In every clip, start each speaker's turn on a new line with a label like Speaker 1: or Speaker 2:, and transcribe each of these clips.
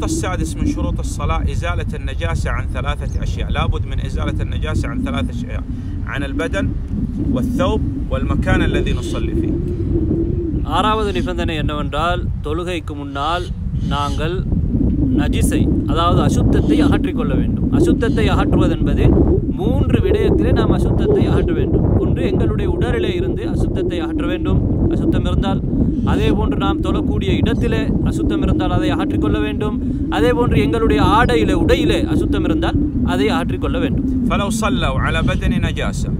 Speaker 1: السادس من شروط الصلاة إزالة النجاسة عن ثلاثة أشياء لابد من إزالة النجاسة عن ثلاثة أشياء عن البدن والثوب والمكان الذي نصلي فيه
Speaker 2: ஆறாவது நிபந்தனை என்னவென்றால் தொழுகைக்கு முன்னால் நாங்கள் நஜிஸை அதாவது அசுத்தத்தை அகற்றிக்கொள்ள வேண்டும் அசுத்தத்தை அகற்றுவதென்பது மூன்று விடயத்திலே நாம் அசுத்தத்தை அகற்ற வேண்டும் ஒன்று எங்களுடைய உடலிலே இருந்து அசுத்தத்தை அகற்ற வேண்டும் அசுத்தம் இருந்தால் அதே போன்று நாம் தொழக்கூடிய இடத்திலே அசுத்தம் இருந்தால் அதை அகற்றிக்கொள்ள வேண்டும் அதே போன்று எங்களுடைய ஆடையிலே உடையிலே அசுத்தம் இருந்தால் அதை அகற்றிக்கொள்ள வேண்டும்
Speaker 1: فلو صلوا على بدن نجاسة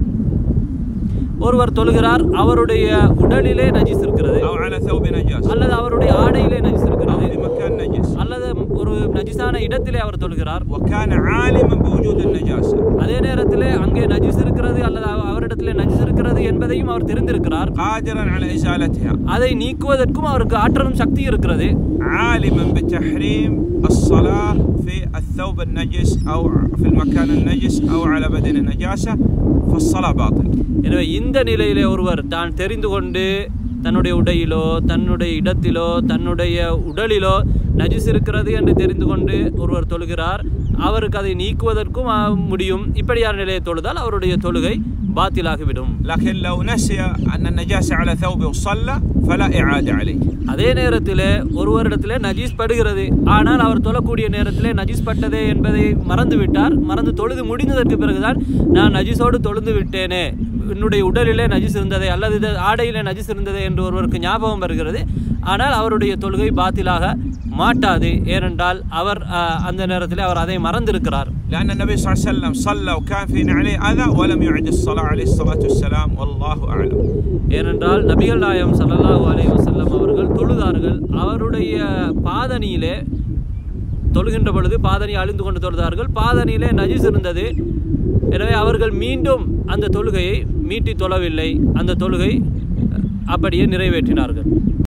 Speaker 2: ஒருவர் தொழுகிறார் அவருடைய உடலிலே நஜிஸ் இருக்கிறது
Speaker 1: أو على ثوب نجاسة
Speaker 2: அல்லது அவருடைய ஆடையிலே நஜிஸ்
Speaker 1: أو
Speaker 2: இருக்கிறது
Speaker 1: في مكان نجس
Speaker 2: அல்லது ஒரு நஜிஸான இடத்திலே அவர் தொழுகிறார்
Speaker 1: وكان عالما بوجود النجاسة
Speaker 2: அதே நேரத்திலே அங்கே நஜிஸ் இருக்கிறது அல்லது அவ- அவரிடத்திலே நஜிஸ் இருக்கிறது என்பதையும் அவர் தெரிந்திருக்கிறார்
Speaker 1: قادرا على إزالتها
Speaker 2: அதை நீக்குவதற்கும் அவருக்கு ஆற்றலும் சக்தி இருக்கிறது
Speaker 1: عالما بتحريم الصلاة في الثوب النجس أو في المكان النجس أو على بدن النجاسة فالصلاة باطلة
Speaker 2: எனவே இந்த நிலையிலே ஒருவர் தான் தெரிந்து கொண்டு தன்னுடைய உடையிலோ தன்னுடைய இடத்திலோ தன்னுடைய உடலிலோ நஜிஸ் இருக்கிறது என்று தெரிந்து கொண்டு ஒருவர் தொழுகிறார் அவருக்கு அதை நீக்குவதற்கும் ஆ, முடியும் இப்படியான நிலையை தொழுதால் அவருடைய தொழுகை பாத்திலாகிவிடும்
Speaker 1: لكن لو نسي أن النجاسة على ثوبه وصلى فلا إعادة عليه
Speaker 2: அதே நேரத்தில் ஒருவரிடத்திலே நஜீஸ் படுகிறது ஆனால் அவர் தொழக்கூடிய நேரத்திலே நஜீஸ் பட்டதே என்பதை மறந்து விட்டார் மறந்து தொழுது முடிந்ததற்கு பிறகுதான் நான் நஜீஸோடு தொழுந்து விட்டேனே என்னுடைய உடலிலே நஜீஸ் இருந்ததே அல்லது இது ஆடையிலே நஜீஸ் இருந்ததே என்று ஒருவருக்கு ஞாபகம் வருகிறது ஆனால் அவருடைய தொழுகை பாத்திலாக மாட்டாது ஏனென்றால் அவர் ஆஹ், அந்த நேரத்தில் அவர் அதை மறந்திருக்கிறார்
Speaker 1: لأن النبي صلى الله عليه وسلم صلى وكان في نعله أذى ولم يعد الصلاة عليه الصلاة والسلام والله أعلم
Speaker 2: ஏனென்றால் நபிகள் நாயம் ஸல்லல்லாஹு அலைஹி வஸல்லம் அவர்கள் தொழுதார்கள் அவருடைய பாதணியிலே தொழுகின்ற பொழுது பாதணி அழிந்து கொண்டு தொழுதார்கள் பாதணியிலே நஜிஸ் இருந்தது எனவே அவர்கள் மீண்டும் அந்த தொழுகையை மீட்டி தொழவில்லை அந்த தொழுகை அப்படியே நிறைவேற்றினார்கள்